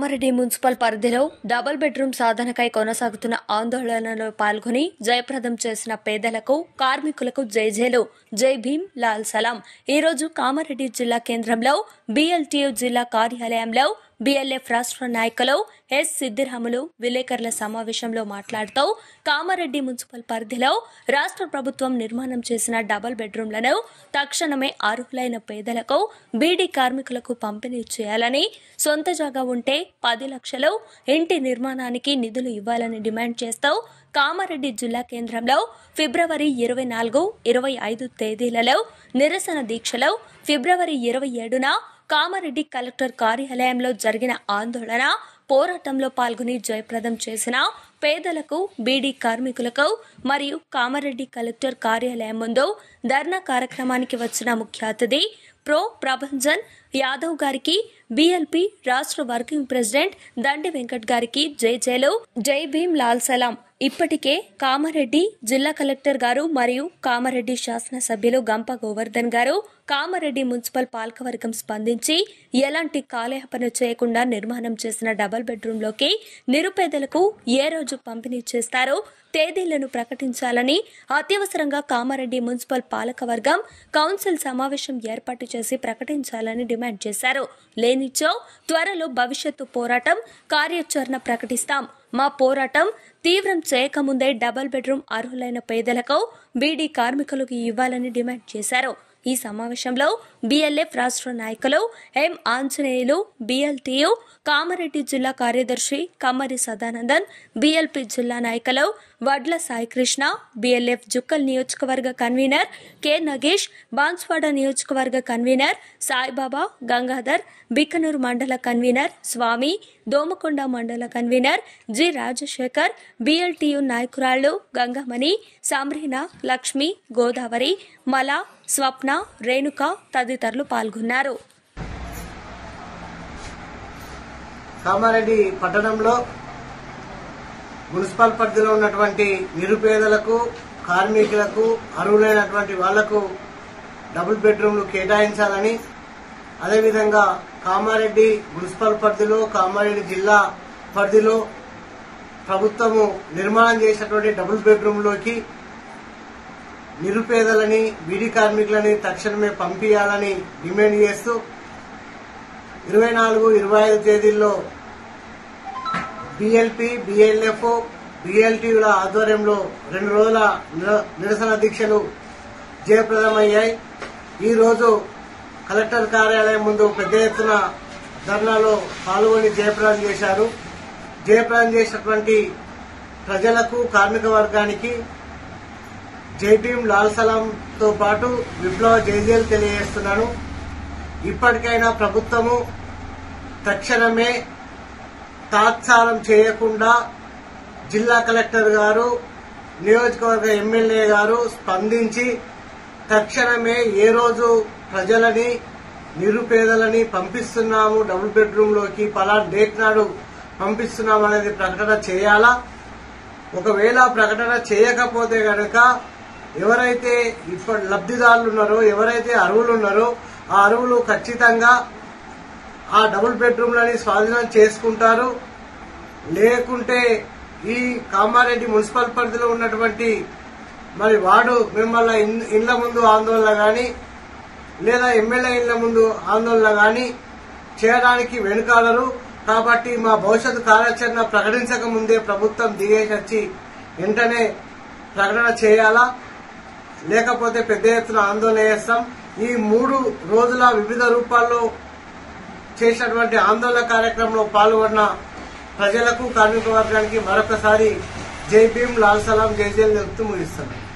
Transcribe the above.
Kamareddy municipal పరిధిలో double bedroom సాధనకై కొనసాగుతున్న ఆందోళనలో పాల్గొని జయప్రదం చేసిన పేదలకు కార్మికులకు జైజేలు జై భీమ్ లాల్ సలాం ఈరోజు కామారెడ్డి జిల్లా కేంద్రంలో బీఎల్టీయూ జిల్లా కార్యాలయంలో బీఎల్ఎఫ్ రాష్ట్ర నాయకులు ఎస్ సిద్దిరాములు విలేకరుల సమావేశంలో మాట్లాడుతూ కామారెడ్డి మున్సిపల్ పరిధిలో రాష్ట్ర ప్రభుత్వం నిర్మాణం చేసిన డబుల్ బెడ్రూమ్లను తక్షణమే అర్హులైన పేదలకు బీడీ కార్మికులకు పంపిణీ చేయాలని సొంత జాగా ఉంటే పది లక్షలు ఇంటి నిర్మాణానికి నిధులు ఇవ్వాలని డిమాండ్ చేస్తూ కామారెడ్డి జిల్లా కేంద్రంలో ఫిబ్రవరి ఇరవై నాలుగు ఇరవై ఐదు తేదీలలో నిరసన దీక్షలో ఫిబ్రవరి ఇరవై ఏడున కామారెడ్డి కలెక్టర్ కార్యాలయంలో జరిగిన ఆందోళన పోరాటంలో పాల్గొని జయప్రదం చేసిన పేదలకు బీడీ కార్మికులకు మరియు కామారెడ్డి కలెక్టర్ కార్యాలయం ముందు ధర్నా కార్యక్రమానికి వచ్చిన ముఖ్య అతిథి ప్రో ప్రభంజన్ యాదవ్ గారికి బీఎల్పీ రాష్ట్ర వర్కింగ్ ప్రెసిడెంట్ దండి వెంకట్ గారికి జై జైలు జై భీమ్ లాల్ సలాం ఇప్పటికే కామారెడ్డి జిల్లా కలెక్టర్ గారు మరియు కామారెడ్డి శాసనసభ్యులు గంప గోవర్ధన్ గారు కామారెడ్డి మున్సిపల్ పాలకవర్గం స్పందించి ఎలాంటి కాలయాపన చేయకుండా నిర్మాణం చేసిన డబుల్ బెడ్రూమ్లోకి నిరుపేదలకు ఏ రోజు పంపిణీ చేస్తారో తేదీలను ప్రకటించాలని అత్యవసరంగా కామారెడ్డి మున్సిపల్ పాలకవర్గం కౌన్సిల్ సమావేశం ఏర్పాటు చేసి ప్రకటించాలని డిమాండ్ చేశారు లేనిచో త్వరలో భవిష్యత్తు పోరాటం కార్యాచరణ ప్రకటిస్తాం మా పోరాటం తీవ్రం చేయకముందే డబుల్ బెడ్రూమ్ అర్హులైన పేదలకు బీడీ కార్మికులకు ఇవ్వాలని డిమాండ్ చేశారు ఈ సమావేశంలో బీఎల్ఎఫ్ రాష్ట్ర నాయకులు ఎం ఆంజనేయులు బీఎల్టీయు కామారెడ్డి జిల్లా కార్యదర్శి కమ్మరి సదానందన్ బీఎల్పీ జిల్లా నాయకులు వడ్ల సాయికృష్ణ బీఎల్ఎఫ్ జుక్కల్ నియోజకవర్గ కన్వీనర్ కె నగేష్ బాన్స్వాడ నియోజకవర్గ కన్వీనర్ సాయిబాబా గంగాధర్ బికనూరు మండల కన్వీనర్ స్వామి దోమకొండ మండల కన్వీనర్ జి రాజశేఖర్ బీఎల్టీయు నాయకురాళ్లు గంగమణి సామ్రీనా లక్ష్మి గోదావరి మల స్వప్న రేణుక తదితరులు పాల్గొన్నారు కామారెడ్డి పట్టణంలో మున్సిపల్ పరిధిలో ఉన్నటువంటి నిరుపేదలకు కార్మికులకు అర్హులైనటువంటి వాళ్లకు డబుల్ బెడ్రూమ్లు కేటాయించాలని అదేవిధంగా కామారెడ్డి మున్సిపల్ పరిధిలో కామారెడ్డి జిల్లా పరిధిలో ప్రభుత్వము నిర్మాణం చేసినటువంటి డబుల్ బెడ్రూమ్లోకి నిరుపేదలని బీడీ కార్మికులని తక్షణమే పంపించాలని డిమాండ్ చేస్తూ ఇరవై నాలుగు ఇరవై ఐదు తేదీల్లో బిఎల్పి బిఎల్ఎఫ్ బిఎల్టీల ఆధ్వర్యంలో రెండు రోజుల నిర- నిరసన దీక్షలు జయప్రదమయ్యాయి ఈ రోజు కలెక్టర్ కార్యాలయం ముందు పెద్ద ఎత్తున ధర్నాలో పాల్గొని జయప్రదం చేశారు జయప్రదం చేసినటువంటి ప్రజలకు కార్మిక వర్గానికి జై భీమ్ లాల్ సలాంతో పాటు విప్లవ జైజేలు తెలియజేస్తున్నాను ఇప్పటికైనా ప్రభుత్వము తక్షణమే తాత్సారం చేయకుండా జిల్లా కలెక్టర్ గారు నియోజకవర్గ ఎమ్మెల్యే గారు స్పందించి తక్షణమే ఏ రోజు ప్రజలని నిరుపేదలని పంపిస్తున్నాము డబుల్ బెడ్రూమ్ లోకి పలానా డేట్ నాడు పంపిస్తున్నాం అనేది ప్రకటన చేయాలా ఒకవేళ ప్రకటన చేయకపోతే గనక ఎవరైతే ఇప్పటి లబ్ధిదారులు ఉన్నారో ఎవరైతే అర్హులు ఉన్నారో ఆ అర్హులు ఖచ్చితంగా ఆ డబుల్ బెడ్రూమ్లని స్వాధీనం చేసుకుంటారు లేకుంటే ఈ కామారెడ్డి మున్సిపల్ పరిధిలో ఉన్నటువంటి మరి వార్డు మెంబర్ల ఇన్- ఇండ్ల ముందు ఆందోళన గాని లేదా ఎమ్మెల్యే ఇండ్ల ముందు ఆందోళన గాని చేయడానికి వెనుకాడరు కాబట్టి మా భవిష్యత్తు కార్యాచరణ ప్రకటించక ముందే ప్రభుత్వం దిగేసి వచ్చి వెంటనే ప్రకటన చేయాలా లేకపోతే పెద్ద ఎత్తున ఆందోళన చేస్తాం ఈ మూడు రోజుల వివిధ రూపాల్లో చేసినటువంటి ఆందోళన కార్యక్రమంలో పాల్గొన్న ప్రజలకు కార్మిక వర్గానికి మరొకసారి జై భీమ్ లాల్ సలాం జై జైలు చెప్తూ ముగిస్తున్నాం